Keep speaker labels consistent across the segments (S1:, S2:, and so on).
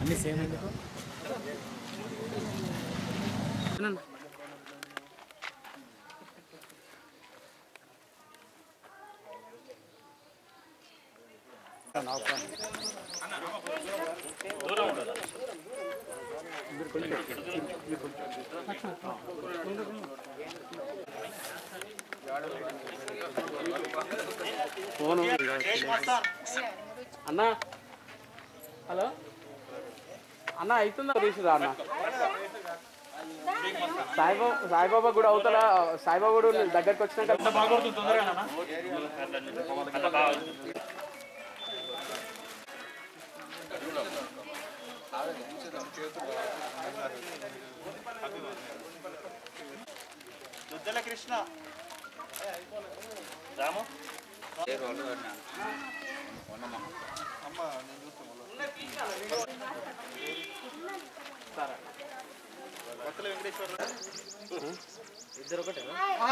S1: అన్ని సేమ్ ఎందుకు ఫోను అన్నా హలో అన్న అవుతుందా తీసురా అన్న సాయిబాబా సాయిబాబా కూడా అవుతాడ సాయిబాబా కూడా దగ్గరికి వచ్చినాక
S2: దుద్దల కృష్ణ రాము అమ్మ నేను చూస్తాను కొత్తల వెంకటేశ్వర
S1: ఇద్దరు ఒకటే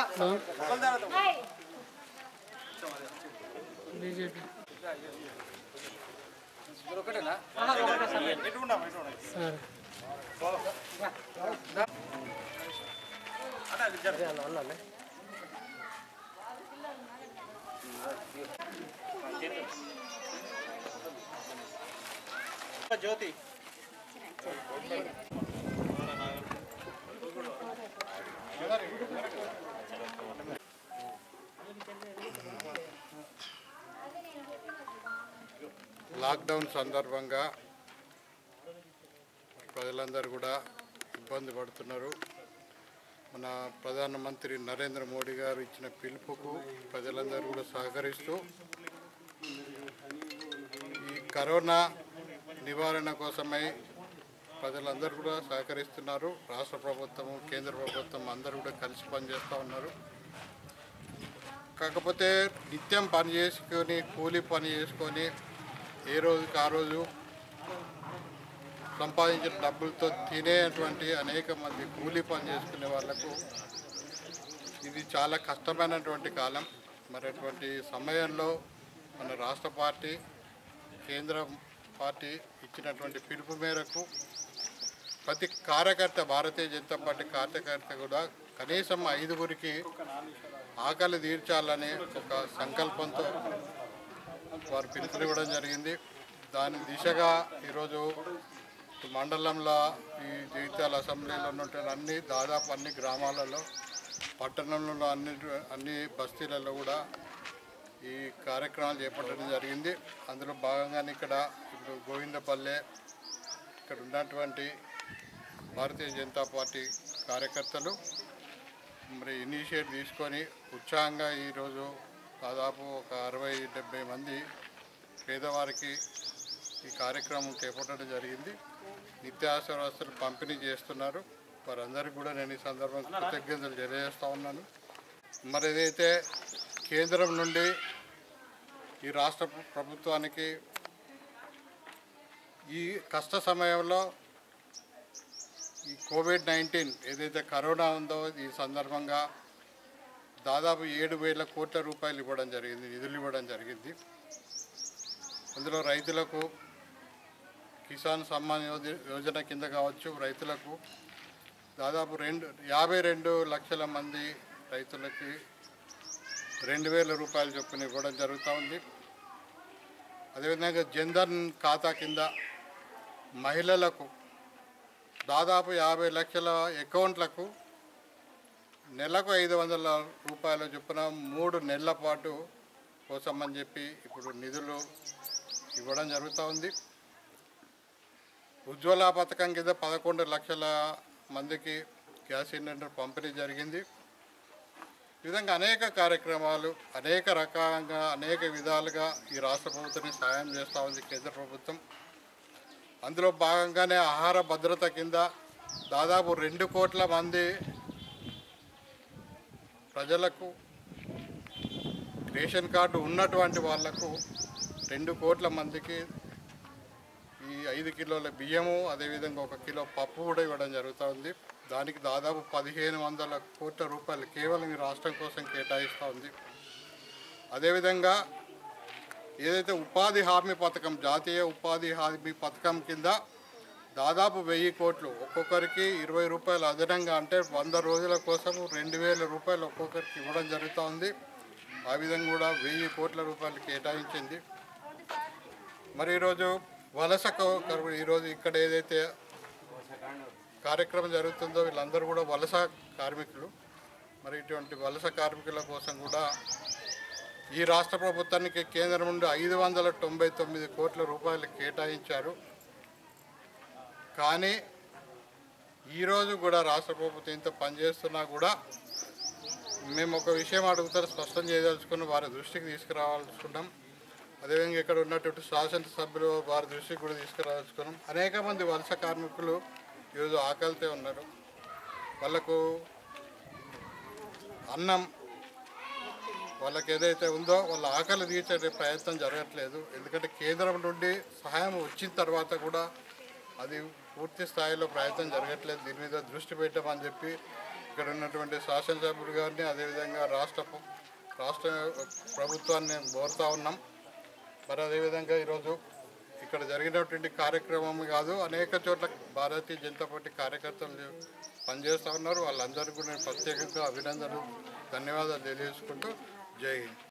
S1: బీజేపీ
S2: ఎటు ఉన్నాం ఎటు ఉన్నాం
S1: సరే
S2: అన్న అది జర జ్యోతి
S3: లాక్డౌన్ సందర్భంగా ప్రజలందరూ కూడా ఇబ్బంది పడుతున్నారు మన ప్రధానమంత్రి నరేంద్ర మోడీ గారు ఇచ్చిన పిలుపుకు ప్రజలందరూ కూడా సహకరిస్తూ ఈ కరోనా నివారణ కోసమై ప్రజలందరూ కూడా సహకరిస్తున్నారు రాష్ట్ర ప్రభుత్వము కేంద్ర ప్రభుత్వం అందరూ కూడా కలిసి పనిచేస్తూ ఉన్నారు కాకపోతే నిత్యం పని చేసుకొని కూలి పని చేసుకొని ఏ రోజుకి ఆ రోజు సంపాదించిన డబ్బులతో తినేటువంటి అనేక మంది కూలీ పని చేసుకునే వాళ్ళకు ఇది చాలా కష్టమైనటువంటి కాలం మరి అటువంటి సమయంలో మన రాష్ట్ర పార్టీ కేంద్ర పార్టీ ఇచ్చినటువంటి పిలుపు మేరకు ప్రతి కార్యకర్త భారతీయ జనతా పార్టీ కార్యకర్త కూడా కనీసం ఐదుగురికి ఆకలి తీర్చాలనే ఒక సంకల్పంతో వారు పిలుపునివ్వడం జరిగింది దాని దిశగా ఈరోజు మండలంలో ఈ జగిత్యాల అసెంబ్లీలో ఉన్నటువంటి అన్ని దాదాపు అన్ని గ్రామాలలో పట్టణంలో అన్ని అన్ని బస్తీలలో కూడా ఈ కార్యక్రమాలు చేపట్టడం జరిగింది అందులో భాగంగానే ఇక్కడ ఇప్పుడు గోవిందపల్లె ఇక్కడ ఉన్నటువంటి భారతీయ జనతా పార్టీ కార్యకర్తలు మరి ఇనిషియేట్ తీసుకొని ఉత్సాహంగా ఈరోజు దాదాపు ఒక అరవై డెబ్బై మంది పేదవారికి ఈ కార్యక్రమం చేపట్టడం జరిగింది నిత్యావసర వస్తువులు పంపిణీ చేస్తున్నారు వారందరికీ కూడా నేను ఈ సందర్భంగా కృతజ్ఞతలు తెలియజేస్తూ ఉన్నాను మరి ఏదైతే కేంద్రం నుండి ఈ రాష్ట్ర ప్రభుత్వానికి ఈ కష్ట సమయంలో ఈ కోవిడ్ నైన్టీన్ ఏదైతే కరోనా ఉందో ఈ సందర్భంగా దాదాపు ఏడు వేల కోట్ల రూపాయలు ఇవ్వడం జరిగింది నిధులు ఇవ్వడం జరిగింది అందులో రైతులకు కిసాన్ సమ్మాన్ యోజ- యోజన కింద కావచ్చు రైతులకు దాదాపు రెండు యాభై రెండు లక్షల మంది రైతులకి రెండు వేల రూపాయల చొప్పున ఇవ్వడం జరుగుతూ ఉంది అదేవిధంగా జన్ధన్ ఖాతా కింద మహిళలకు దాదాపు యాభై లక్షల అకౌంట్లకు నెలకు ఐదు వందల రూపాయల చొప్పున మూడు నెలల పాటు కోసం అని చెప్పి ఇప్పుడు నిధులు ఇవ్వడం జరుగుతూ ఉంది ఉజ్వల పథకం కింద పదకొండు లక్షల మందికి గ్యాస్ సిలిండర్ పంపిణీ జరిగింది ఈ విధంగా అనేక కార్యక్రమాలు అనేక రకాలుగా అనేక విధాలుగా ఈ రాష్ట్ర ప్రభుత్వాన్ని సాయం చేస్తూ ఉంది కేంద్ర ప్రభుత్వం అందులో భాగంగానే ఆహార భద్రత కింద దాదాపు రెండు కోట్ల మంది ప్రజలకు రేషన్ కార్డు ఉన్నటువంటి వాళ్లకు రెండు కోట్ల మందికి ఈ ఐదు కిలోల బియ్యము అదేవిధంగా ఒక కిలో పప్పు కూడా ఇవ్వడం జరుగుతూ ఉంది దానికి దాదాపు పదిహేను వందల కోట్ల రూపాయలు కేవలం ఈ రాష్ట్రం కోసం కేటాయిస్తూ ఉంది అదేవిధంగా ఏదైతే ఉపాధి హామీ పథకం జాతీయ ఉపాధి హామీ పథకం కింద దాదాపు వెయ్యి కోట్లు ఒక్కొక్కరికి ఇరవై రూపాయలు అదనంగా అంటే వంద రోజుల కోసం రెండు వేల రూపాయలు ఒక్కొక్కరికి ఇవ్వడం జరుగుతూ ఉంది ఆ విధంగా కూడా వెయ్యి కోట్ల రూపాయలు కేటాయించింది మరి ఈరోజు వలస కౌ- కర్మ- ఈరోజు ఇక్కడ ఏదైతే కార్యక్రమం జరుగుతుందో వీళ్ళందరూ కూడా వలస కార్మికులు మరి ఇటువంటి వలస కార్మికుల కోసం కూడా ఈ రాష్ట్ర ప్రభుత్వానికి కేంద్రం నుండి ఐదు వందల తొంభై తొమ్మిది కోట్ల రూపాయలు కేటాయించారు కానీ ఈరోజు కూడా రాష్ట్ర ప్రభుత్వం ఇంత పనిచేస్తున్నా కూడా మేము ఒక విషయం అడుగుతారు స్పష్టం చేయదలుచుకుని వారి దృష్టికి తీసుకురావాల్సుకున్నాం అదేవిధంగా ఇక్కడ ఉన్నటువంటి శాసనసభ్యులు వారి దృష్టికి కూడా తీసుకురావాల్సుకున్నాం అనేక మంది వలస కార్మికులు ఈరోజు ఆకలితో ఉన్నారు వాళ్ళకు అన్నం వాళ్ళకి ఏదైతే ఉందో వాళ్ళ ఆకలి తీర్చే ప్రయత్నం జరగట్లేదు ఎందుకంటే కేంద్రం నుండి సహాయం వచ్చిన తర్వాత కూడా అది పూర్తి స్థాయిలో ప్రయత్నం జరగట్లేదు దీని మీద దృష్టి పెట్టమని చెప్పి ఇక్కడ ఉన్నటువంటి శాసనసభ్యులు గారిని అదేవిధంగా రాష్ట్ర ప్ర- రాష్ట్ర ప్రభుత్వాన్ని కోరుతా ఉన్నాం మరి అదేవిధంగా ఈరోజు ఇక్కడ జరిగినటువంటి కార్యక్రమం కాదు అనేక చోట్ల భారతీయ జనతా పార్టీ కార్యకర్తలు పనిచేస్తూ ఉన్నారు వాళ్ళందరికీ కూడా నేను ప్రత్యేకంగా అభినందనలు ధన్యవాదాలు తెలియజేసుకుంటూ జై హింద్